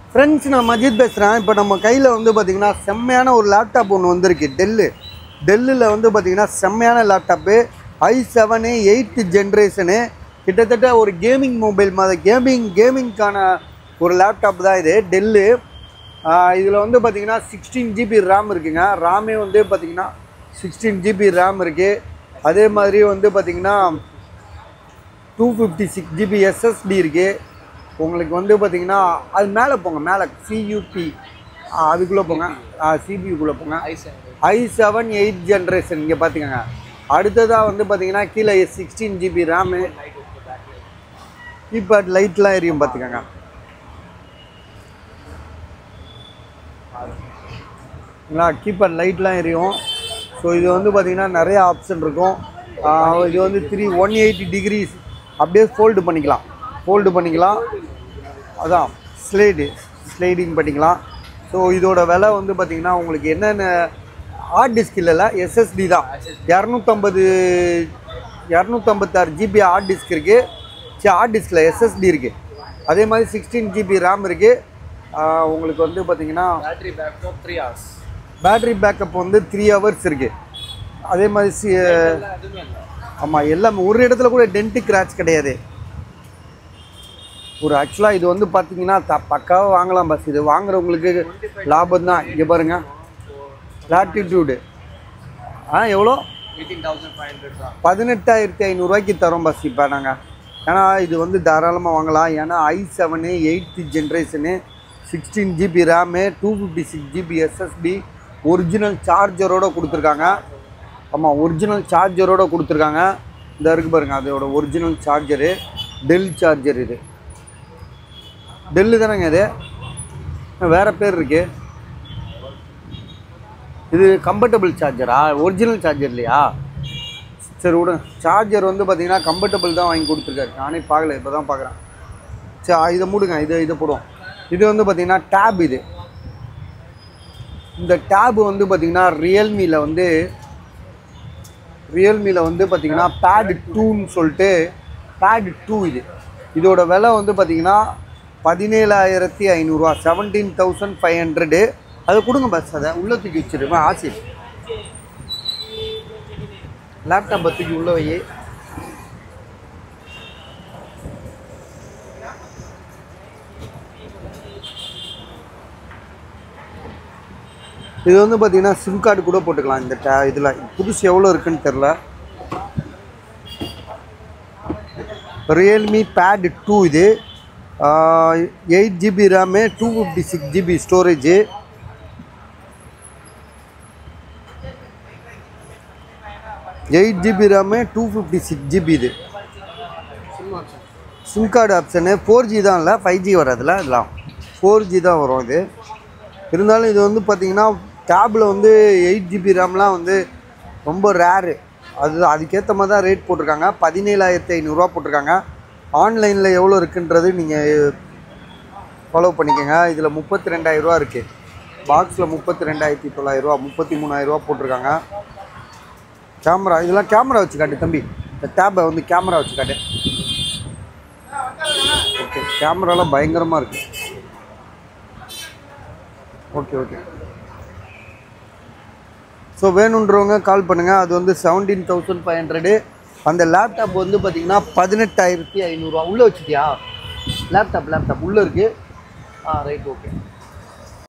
friends நான் மஜித் பேசுகிறேன் இப்போ நம்ம கையில் வந்து பார்த்திங்கன்னா செம்மையான ஒரு லேப்டாப் ஒன்று வந்திருக்கு டெல்லு டெல்லில் வந்து பார்த்திங்கன்னா செம்மையான laptop I seven eighth generation கிட்டத்தட்ட ஒரு கேமிங் மொபைல் மாதிரி கேமிங் கேமிங்க்கான ஒரு லேப்டாப் தான் இது டெல்லு இதில் வந்து பார்த்திங்கன்னா சிக்ஸ்டீன் ஜிபி ரேம் இருக்குங்க ரேமே வந்து பார்த்திங்கன்னா சிக்ஸ்டீன் ஜிபி ரேம் இருக்குது அதே மாதிரி வந்து பார்த்திங்கன்னா two fifty six GB SSD இருக்குது உங்களுக்கு வந்து பார்த்தீங்கன்னா அது மேலே போங்க மேலே சியூபி அதுக்குள்ளே போங்க சிபியூக்குள்ளே போங்க ஐ செவன் எயிட் ஜென்ரேஷன் இங்கே பார்த்துக்கோங்க அடுத்ததாக வந்து பார்த்தீங்கன்னா கீழே சிக்ஸ்டீன் ஜிபி ரேமு கீபேட் லைட்லாம் எரியும் பார்த்துக்கோங்க சரிங்களா கீபேட் லைட்லாம் எரியும் ஸோ இது வந்து பார்த்திங்கன்னா நிறைய ஆப்ஷன் இருக்கும் ஆஹ் இது வந்து த்ரீ ஒன் எயிட்டி டிகிரிஸ் அப்படியே ஃபோல்டு பண்ணிக்கலாம் ஃபோல்டு பண்ணிக்கலாம் அதான் ஸ்லைடு ஸ்லைடிங் பண்ணிக்கலாம் ஸோ இதோட விலை வந்து பார்த்திங்கன்னா உங்களுக்கு என்னென்ன ஹார்ட் டிஸ்க் இல்லைல்ல எஸ்எஸ்டி தான் இரநூத்தம்பது இரநூத்தம்பத்தாறு ஜிபி ஹார்ட் டிஸ்க் இருக்குது சரி ஹார்ட் டிஸ்கில் எஸ்எஸ்டி இருக்குது அதே மாதிரி சிக்ஸ்டீன் ஜிபி ரேம் இருக்குது உங்களுக்கு வந்து பார்த்திங்கன்னா battery backup three hours battery backup வந்து த்ரீ ஹவர்ஸ் இருக்குது அதே மாதிரி சி எதுவுமே இல்லை ஆமாம் எல்லாமே ஒரு இடத்துல கூட டென்ட்டு கிராச் கிடையாது ஒரு ஆக்சுவலாக இது வந்து பார்த்தீங்கன்னா த பக்காவாக வாங்கலாம் பஸ் இது வாங்குறவங்களுக்கு லாபம் தான் இங்கே பாருங்கள் லாட்டிடியூடு ஆ எவ்வளோ எயிட்டீன் தௌசண்ட் ஃபைவ் ஹண்ட்ரட் தான் பதினெட்டாயிரத்தி ஐநூறுரூவாய்க்கு தரோம் பஸ் இப்போ நாங்கள் ஏன்னா இது வந்து தாராளமாக வாங்கலாம் ஏன்னா I seven eighth generation sixteen GB RAM two fifty six GB SSD original சார்ஜரோட கொடுத்துருக்காங்க ஆமாம் ஒரிஜினல் சார்ஜரோட கொடுத்துருக்காங்க இந்த இருக்கு பாருங்க அதோட ஒரிஜினல் சார்ஜரு டெல் சார்ஜர் இது டெல்லு தானேங்க இது வேறு பேர் இருக்கு இது கம்ஃபர்டபுள் சார்ஜரா ஒரிஜினல் சார்ஜர் இல்லையா சரி விடுங்க சார்ஜர் வந்து பார்த்தீங்கன்னா கம்ஃபர்டபுள் தான் வாங்கி கொடுத்துருக்காரு நானே பார்க்கல இப்போ தான் பார்க்குறேன் சரி இதை மூடுங்க இதை இதை போடுவோம் இது வந்து பார்த்தீங்கன்னா டேப் இது இந்த டேப் வந்து பார்த்தீங்கன்னா ரியல்மியில் வந்து ரியல்மியில் வந்து பார்த்தீங்கன்னா பேட் டூன்னு சொல்லிட்டு பேட் டூ இது இதோட விலை வந்து பார்த்தீங்கன்னா பதினேழாயிரத்தி ஐநூறுரூவா செவன்டீன் தௌசண்ட் ஃபைவ் ஹண்ட்ரடு அதை கொடுங்க பஸ் அதை உள்ளே தூக்கி வச்சிருவேன் ஆசி லேப்டாப்பை தூக்கி உள்ள வை இது வந்து பார்த்தீங்கன்னா சிம் கார்டு கூட போட்டுக்கலாம் இந்த டே இதில் புதுசு எவ்வளோ இருக்குன்னு தெரில ரியல்மி பேட் டூ இது eight GB RAM two fifty six GB storage eight GB RAM two fifty six GB இது SIM card option four G தான் இல்லை ஃபைவ் ஜி வராதுல இதெல்லாம் ஃபோர் ஜி தான் வரும் இது இருந்தாலும் இது வந்து பார்த்தீங்கன்னா டேபில் வந்து எயிட் ஜிபி ரேம்லாம் வந்து ரொம்ப ரேரு அது அதுக்கேற்ற மாதிரி தான் ரேட் போட்டிருக்காங்க பதினேழாயிரத்தி ஐநூறுரூவா போட்டிருக்காங்க ஆன்லைனில் எவ்வளோ இருக்குன்றது நீங்கள் ஃபாலோ பண்ணிக்கோங்க இதில் முப்பத்தி ரெண்டாயிரரூவா இருக்குது பாக்ஸில் முப்பத்தி ரெண்டாயிரத்தி தொள்ளாயிரரூவா முப்பத்தி மூணாயிரரூவா போட்டிருக்காங்க கேமரா இதெல்லாம் கேமரா வச்சு காட்டு தம்பி இந்த டேப்பை வந்து கேமரா வச்சு காட்டு ஓகே கேமராலாம் பயங்கரமாக இருக்குது ஓகே ஓகே ஸோ வேணுன்றவங்க கால் பண்ணுங்கள் அது வந்து செவன்டீன் தௌசண்ட் ஃபைவ் ஹண்ட்ரடு அந்த லேப்டாப் வந்து பார்த்தீங்கன்னா பதினெட்டாயிரத்தி ஐநூறுரூவா உள்ளே வச்சுட்டியா லேப்டாப் லேப்டாப் உள்ளே இருக்குது ஆ ரைட் ஓகே